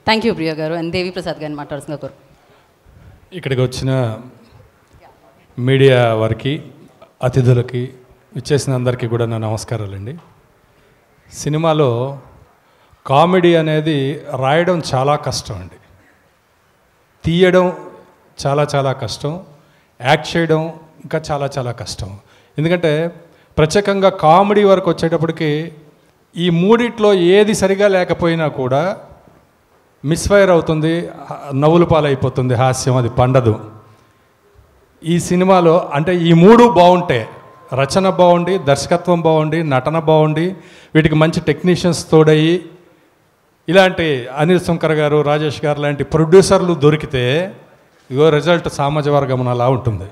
thank you ప్రియ గారు and దేవి ప్రసాద్ గారిని మాట్లాడుతున్న కోరు ఇక్కడికి వచ్చిన మీడియా వారికి అతిథులకి ఇచ్చేసిన అందరికీ కూడా నా నమస్కారాలండి సినిమాలో కామెడీ అనేది రాయడం చాలా కష్టం అండి తీయడం చాలా చాలా కష్టం యాక్ట్ చేయడం ఇంకా చాలా చాలా కష్టం ఎందుకంటే ప్రత్యేకంగా కామెడీ వరకు వచ్చేటప్పటికి ఈ మూడిట్లో ఏది సరిగా లేకపోయినా కూడా మిస్ఫైర్ అవుతుంది హ- నవ్వుల పాలైపోతుంది హాస్యం అది పండదు ఈ సినిమాలో అంటే ఈ మూడు బాగుంటే రచన బాగుండి దర్శకత్వం బాగుండి నటన బాగుండి వీటికి మంచి టెక్నీషియన్స్ తోడయి ఇలాంటి అనిల్ శంకర్ గారు రాజేష్ గారు లాంటి ప్రొడ్యూసర్లు దొరికితే ఇగో రిజల్ట్ సామాజ వర్గం అలా ఉంటుంది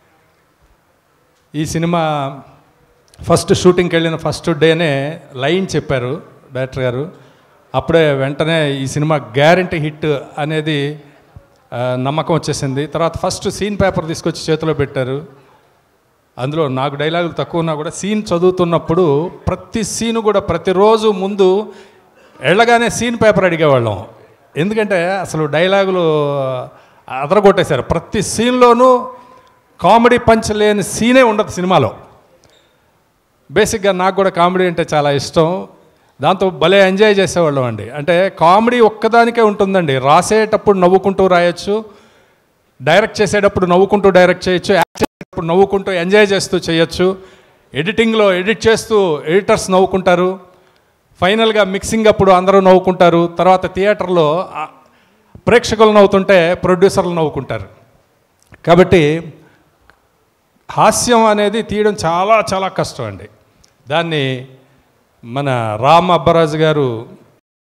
ఈ సినిమా ఫస్ట్ షూటింగ్కి వెళ్ళిన ఫస్ట్ డేనే లైన్ చెప్పారు డైరెక్టర్ గారు అప్పుడే వెంటనే ఈ సినిమా గ్యారంటీ హిట్ అనేది ఆ, నమ్మకం వచ్చేసింది తర్వాత ఫస్ట్ సీన్ పేపర్ తీసుకొచ్చి చేతిలో పెట్టారు అందులో నాకు డైలాగులు తక్కువ ఉన్నా కూడా సీన్ చదువుతున్నప్పుడు ప్రతి సీను కూడా ప్రతిరోజు ముందు వెళ్ళగానే సీన్ పేపర్ అడిగేవాళ్ళం ఎందుకంటే అసలు డైలాగులు అదరగొట్టేశారు ప్రతి సీన్లోనూ కామెడీ పంచ్ లేని సీనే ఉండదు సినిమాలో బేసిక్గా నాకు కూడా కామెడీ అంటే చాలా ఇష్టం దాంతో భలే ఎంజాయ్ చేసేవాళ్ళం అండి అంటే కామెడీ ఒక్కదానికే ఉంటుందండి రాసేటప్పుడు నవ్వుకుంటూ రాయొచ్చు డైరెక్ట్ చేసేటప్పుడు నవ్వుకుంటూ డైరెక్ట్ చేయొచ్చు యాక్ట్ చేసేటప్పుడు నవ్వుకుంటూ ఎంజాయ్ చేస్తూ చేయొచ్చు ఎడిటింగ్లో ఎడిట్ చేస్తూ ఎడిటర్స్ నవ్వుకుంటారు ఫైనల్గా మిక్సింగ్ అప్పుడు అందరూ నవ్వుకుంటారు తర్వాత థియేటర్లో ఆ, ప్రేక్షకులు నవ్వుతుంటే ప్రొడ్యూసర్లు నవ్వుకుంటారు కాబట్టి హాస్యం అనేది తీయడం చాలా చాలా కష్టం అండి దాన్ని మన రామ్ అబ్బరాజు గారు